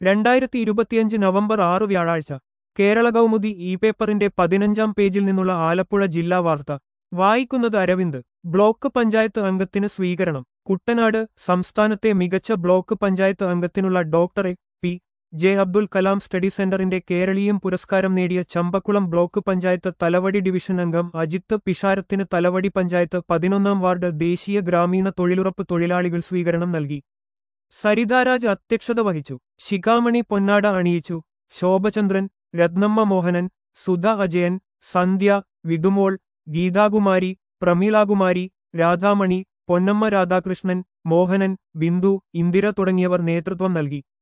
രണ്ടായിരത്തി ഇരുപത്തിയഞ്ച് നവംബർ ആറ് വ്യാഴാഴ്ച കേരള കൗമുദി ഇ പേപ്പറിന്റെ പതിനഞ്ചാം പേജിൽ നിന്നുള്ള ആലപ്പുഴ ജില്ലാ വാർത്ത വായിക്കുന്നത് അരവിന്ദ് ബ്ലോക്ക് പഞ്ചായത്ത് അംഗത്തിന് സ്വീകരണം കുട്ടനാട് സംസ്ഥാനത്തെ മികച്ച ബ്ലോക്ക് പഞ്ചായത്ത് അംഗത്തിനുള്ള ഡോക്ടറെ P J Abdul Kalam study സെന്ററിന്റെ കേരളീയം പുരസ്കാരം നേടിയ ചമ്പക്കുളം ബ്ലോക്ക് പഞ്ചായത്ത് തലവടി ഡിവിഷൻ അംഗം അജിത്ത് പിഷാരത്തിന് തലവടി പഞ്ചായത്ത് പതിനൊന്നാം വാർഡ് ദേശീയ ഗ്രാമീണ തൊഴിലുറപ്പ് തൊഴിലാളികൾ സ്വീകരണം നൽകി സരിതാരാജ് അധ്യക്ഷത വഹിച്ചു ശിഖാമണി പൊന്നാട അണിയിച്ചു ശോഭചന്ദ്രൻ രത്നമ്മ മോഹനൻ സുധ അജയൻ സന്ധ്യ വിധുമോൾ ഗീതാകുമാരി പ്രമീളാകുമാരി രാധാമണി പൊന്നമ്മ രാധാകൃഷ്ണൻ മോഹനൻ ബിന്ദു ഇന്ദിര തുടങ്ങിയവർ നേതൃത്വം നൽകി